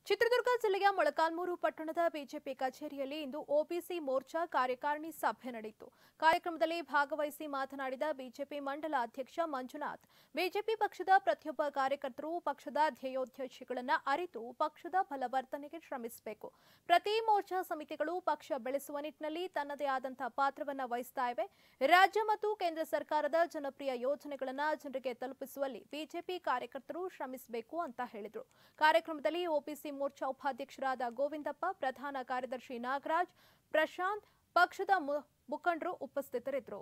ಚಿತ್ರದುರ್ಗ ಜಿಲ್ಲೆಯ ಮೊಳಕಾಲ್ಮೂರು ಪಟ್ಟಣದ ಬಿಜೆಪಿ ಕಚೇರಿಯಲ್ಲಿ ಇಂದು ಒಬಿಸಿ ಮೋರ್ಚಾ ಕಾರ್ಯಕಾರಿಣಿ ಸಭೆ ನಡೆಯಿತು ಕಾರ್ಯಕ್ರಮದಲ್ಲಿ ಭಾಗವಹಿಸಿ ಮಾತನಾಡಿದ ಬಿಜೆಪಿ ಮಂಡಲ ಅಧ್ಯಕ್ಷ ಮಂಜುನಾಥ್ ಬಿಜೆಪಿ ಪಕ್ಷದ ಪ್ರತಿಯೊಬ್ಬ ಕಾರ್ಯಕರ್ತರು ಪಕ್ಷದ ಧ್ಯೇಯೋದ್ದೇಶಗಳನ್ನು ಅರಿತು ಪಕ್ಷದ ಬಲವರ್ಧನೆಗೆ ಶ್ರಮಿಸಬೇಕು ಪ್ರತಿ ಮೋರ್ಚಾ ಸಮಿತಿಗಳು ಪಕ್ಷ ಬೆಳೆಸುವ ನಿಟ್ಟಿನಲ್ಲಿ ತನ್ನದೇ ಆದಂತಹ ಪಾತ್ರವನ್ನು ವಹಿಸ್ತಾ ಇವೆ ರಾಜ್ಯ ಮತ್ತು ಕೇಂದ್ರ ಸರ್ಕಾರದ ಜನಪ್ರಿಯ ಯೋಜನೆಗಳನ್ನು ಜನರಿಗೆ ತಲುಪಿಸುವಲ್ಲಿ ಬಿಜೆಪಿ ಕಾರ್ಯಕರ್ತರು ಶ್ರಮಿಸಬೇಕು ಅಂತ ಹೇಳಿದರು ಕಾರ್ಯಕ್ರಮದಲ್ಲಿ ಒಬಿಸಿ ಮೋರ್ಚಾ ಉಪಾಧ್ಯಕ್ಷರಾದ ಗೋವಿಂದಪ್ಪ ಪ್ರಧಾನ ಕಾರ್ಯದರ್ಶಿ ನಾಗರಾಜ್ ಪ್ರಶಾಂತ್ ಪಕ್ಷದ ಮು- ಮುಖಂಡರು ಉಪಸ್ಥಿತರಿದ್ದರು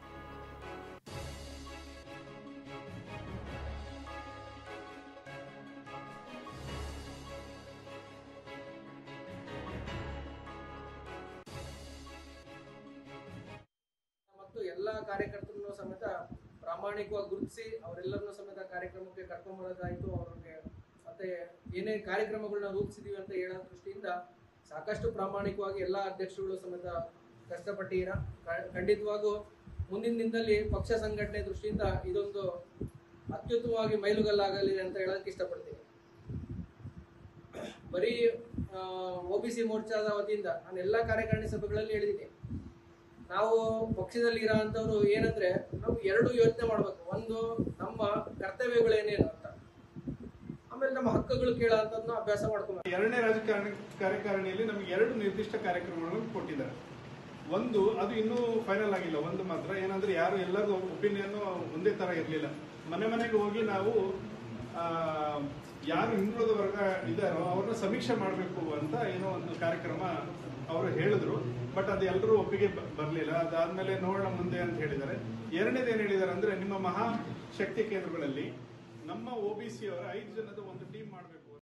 ಮತ್ತು ಎಲ್ಲ ಕಾರ್ಯಕರ್ತರನ್ನು ಸಮೇತ ಪ್ರಾಮಾಣಿಕವಾಗಿ ಗುರುತಿಸಿ ಅವರೆಲ್ಲರನ್ನು ಸಮೇತ ಕಾರ್ಯಕ್ರಮಕ್ಕೆ ಕರ್ಕೊಂಬರೋದಾಯಿತು ಅವ್ರಿಗೆ ಮತ್ತೆ ಏನೇ ಕಾರ್ಯಕ್ರಮಗಳನ್ನ ರೂಪಿಸಿದೀವಿ ಅಂತ ಹೇಳೋ ದೃಷ್ಟಿಯಿಂದ ಸಾಕಷ್ಟು ಪ್ರಾಮಾಣಿಕವಾಗಿ ಎಲ್ಲ ಅಧ್ಯಕ್ಷರುಗಳು ಸಮೇತ ಕಷ್ಟಪಟ್ಟಿರ ಖಂಡಿತವಾಗೂ ಮುಂದಿನ ದಿನದಲ್ಲಿ ಪಕ್ಷ ಸಂಘಟನೆ ದೃಷ್ಟಿಯಿಂದ ಇದೊಂದು ಅತ್ಯುತ್ತಮವಾಗಿ ಮೈಲುಗಲ್ಲಾಗಲಿದೆ ಅಂತ ಹೇಳೋದಕ್ಕೆ ಇಷ್ಟಪಡ್ತೀನಿ ಬರೀ ಒ ಬಿ ಸಿ ಮೋರ್ಚಾದ ವತಿಯಿಂದ ನಾನು ಎಲ್ಲ ಕಾರ್ಯಕಾರಿಣಿ ಸಭೆಗಳಲ್ಲಿ ಹೇಳಿದ್ದೀನಿ ನಾವು ಪಕ್ಷದಲ್ಲಿ ಇರೋ ಅಂಥವ್ರು ಏನಂದ್ರೆ ನಾವು ಎರಡು ಯೋಚನೆ ಮಾಡ್ಬೇಕು ಒಂದು ನಮ್ಮ ಕರ್ತವ್ಯಗಳೇನೇನು ಅಂತ ಆಮೇಲೆ ನಮ್ಮ ಹಕ್ಕುಗಳು ಕೇಳೋ ಅಂತದನ್ನ ಅಭ್ಯಾಸ ಮಾಡ್ಕೊಬೇಕು ಎರಡನೇ ರಾಜಕಾರಣಿ ಕಾರ್ಯಕಾರಿಣಿಯಲ್ಲಿ ನಮಗೆ ಎರಡು ನಿರ್ದಿಷ್ಟ ಕಾರ್ಯಕ್ರಮಗಳನ್ನು ಕೊಟ್ಟಿದ್ದಾರೆ ಒಂದು ಅದು ಇನ್ನೂ ಫೈನಲ್ ಆಗಿಲ್ಲ ಒಂದು ಮಾತ್ರ ಏನಂದ್ರೆ ಯಾರು ಎಲ್ಲರದು ಒಪಿನಿಯನ್ ಒಂದೇ ತರ ಇರಲಿಲ್ಲ ಮನೆ ಮನೆಗೆ ಹೋಗಿ ನಾವು ಆ, ಯಾರು ಹಿಂದುಳಿದ ವರ್ಗ ಇದ್ದಾರೋ ಅವ್ರನ್ನ ಸಮೀಕ್ಷೆ ಮಾಡಬೇಕು ಅಂತ ಏನೋ ಒಂದು ಕಾರ್ಯಕ್ರಮ ಅವರು ಹೇಳಿದ್ರು ಬಟ್ ಅದು ಎಲ್ಲರೂ ಒಪ್ಪಿಗೆ ಬ- ಬರ್ಲಿಲ್ಲ ಅದಾದ್ಮೇಲೆ ನೋಡೋಣ ಮುಂದೆ ಅಂತ ಹೇಳಿದ್ದಾರೆ ಎರಡನೇದು ಏನ್ ಹೇಳಿದ್ದಾರೆ ಅಂದ್ರೆ ನಿಮ್ಮ ಮಹಾ ಶಕ್ತಿ ಕೇಂದ್ರಗಳಲ್ಲಿ ನಮ್ಮ ಒ ಬಿ ಸಿ ಅವರ ಐದು ಜನದ ಒಂದು ಟೀಮ್ ಮಾಡಬೇಕು